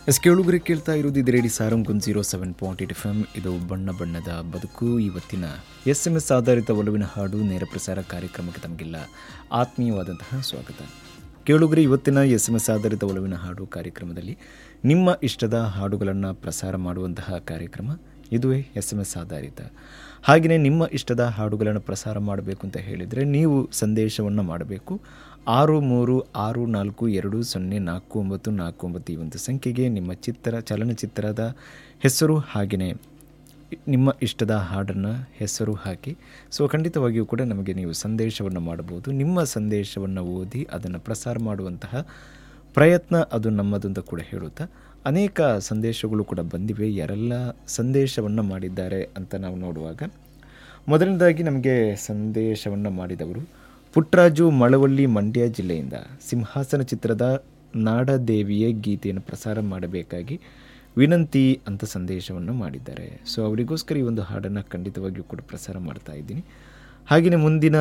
S ಕೇಳುಗರೆ ಕೇಳ್ತಾ ಇರೋದು ಇದು radio Sarang zero seven point eight F M ಇದು ಬಣ್ಣ ಬಣ್ಣದ ಬದುಕು ಇವತ್ತಿನ ಎಸ್ ಎಮ್ ಎಸ್ ಆಧಾರಿತ ಒಲವಿನ ಹಾಡು ನೇರ ಪ್ರಸಾರ ಕಾರ್ಯಕ್ರಮಕ್ಕೆ ತಮಗೆಲ್ಲ ಆತ್ಮೀಯವಾದಂತಹ ಸ್ವಾಗತ ಕೇಳುಗರೆ ಇವತ್ತಿನ ಎಸ್ ಎಮ್ ಎಸ್ ಆಧಾರಿತ ಒಲವಿನ ಹಾಡು ಕಾರ್ಯಕ್ರಮದಲ್ಲಿ ನಿಮ್ಮ ಇಷ್ಟದ ಹಾಡುಗಳನ್ನು ಪ್ರಸಾರ ಮಾಡುವಂತಹ ಕಾರ್ಯಕ್ರಮ ಇದುವೇ ಎಸ್ ಎಮ್ ಎಸ್ ಆಧಾರಿತ ಹಾಗೆಯೇ ನಿಮ್ಮ ಇಷ್ಟದ ಹಾಡುಗಳನ್ನು ಪ್ರಸಾರ ಮಾಡಬೇಕು ಅಂತ ಹೇಳಿದರೆ ನೀವು ಸಂದೇಶವನ್ನು ಮಾಡಬೇಕು ಆರು ಮೂರು ಆರು ನಾಲ್ಕು ಎರಡು ಸೊನ್ನೆ ನಾಲ್ಕು ಒಂಬತ್ತು ನಾಲ್ಕು ಒಂಬತ್ತು ಈ ಒಂದು ಸಂಖ್ಯೆಗೆ ನಿಮ್ಮ ಚಿತ್ರ ಚಲನಚಿತ್ರದ ಹೆಸರು ಹಾಗೆಯೇ ನಿಮ್ಮ ಇಷ್ಟದ ಹಾಡನ್ನು ಹೆಸರು ಹಾಕಿ ಸೊ ಖಂಡಿತವಾಗಿಯೂ ಕೂಡ ನಮಗೆ ನೀವು ಸಂದೇಶವನ್ನು ಮಾಡಬಹುದು ನಿಮ್ಮ ಸಂದೇಶವನ್ನು ಓದಿ ಅದನ್ನು ಪ್ರಸಾರ ಮಾಡುವಂತಹ ಪ್ರಯತ್ನ ಅದು ನಮ್ಮದು ಅಂತ ಕೂಡ ಹೇಳುತ್ತಾ ಅನೇಕ ಸಂದೇಶಗಳು ಕೂಡ ಬಂದಿವೆ ಯಾರೆಲ್ಲ ಸಂದೇಶವನ್ನು ಮಾಡಿದ್ದಾರೆ ಅಂತ ನಾವು ನೋಡುವಾಗ ಮೊದಲನೇದಾಗಿ ನಮಗೆ ಸಂದೇಶವನ್ನು ಮಾಡಿದವರು ಪುಟ್ಟರಾಜು ಮಳವಳ್ಳಿ ಮಂಡ್ಯ ಜಿಲ್ಲೆಯಿಂದ ಸಿಂಹಾಸನ ಚಿತ್ರದ ನಾಡದೇವಿಯ ಗೀತೆಯನ್ನು ಪ್ರಸಾರ ಮಾಡಬೇಕಾಗಿ ವಿನಂತಿ ಅಂತ ಸಂದೇಶವನ್ನು ಮಾಡಿದ್ದಾರೆ ಸೊ ಅವರಿಗೋಸ್ಕರ ಈ ಒಂದು ಹಾಡನ್ನು ಖಂಡಿತವಾಗಿಯೂ ಕೂಡ ಪ್ರಸಾರ ಮಾಡ್ತಾ ಇದ್ದೀನಿ ಹಾಗೆಯೇ ಮುಂದಿನ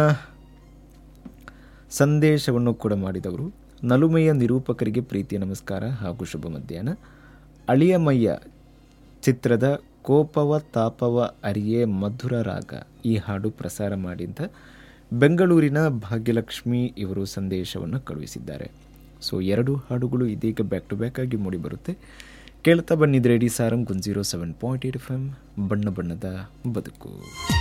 ಸಂದೇಶವನ್ನು ಕೂಡ ಮಾಡಿದವರು ನಲುಮೆಯ ನಿರೂಪಕರಿಗೆ ಪ್ರೀತಿಯ ನಮಸ್ಕಾರ ಹಾಗೂ ಶುಭ ಮಧ್ಯಾಹ್ನ ಅಳಿಯಮಯ್ಯ ಚಿತ್ರದ ಕೋಪವ ತಾಪವ ಅರಿಯೇ ಮಧುರ ರಾಗ ಈ ಹಾಡು ಪ್ರಸಾರ ಮಾಡಿ ಅಂತ ಬೆಂಗಳೂರಿನ ಭಾಗ್ಯಲಕ್ಷ್ಮಿ ಇವರು ಸಂದೇಶವನ್ನು ಕಳುಹಿಸಿದ್ದಾರೆ ಸೊ ಎರಡು ಹಾಡುಗಳು ಇದೀಗ ಬ್ಯಾಕ್ ಟು ಬ್ಯಾಕ್ ಆಗಿ ಮೂಡಿಬರುತ್ತೆ ಕೇಳ್ತಾ ಬನ್ನಿದ್ರೆ radio Sarang zero seven point eight F M ಬಣ್ಣ ಬಣ್ಣದ ಬದುಕು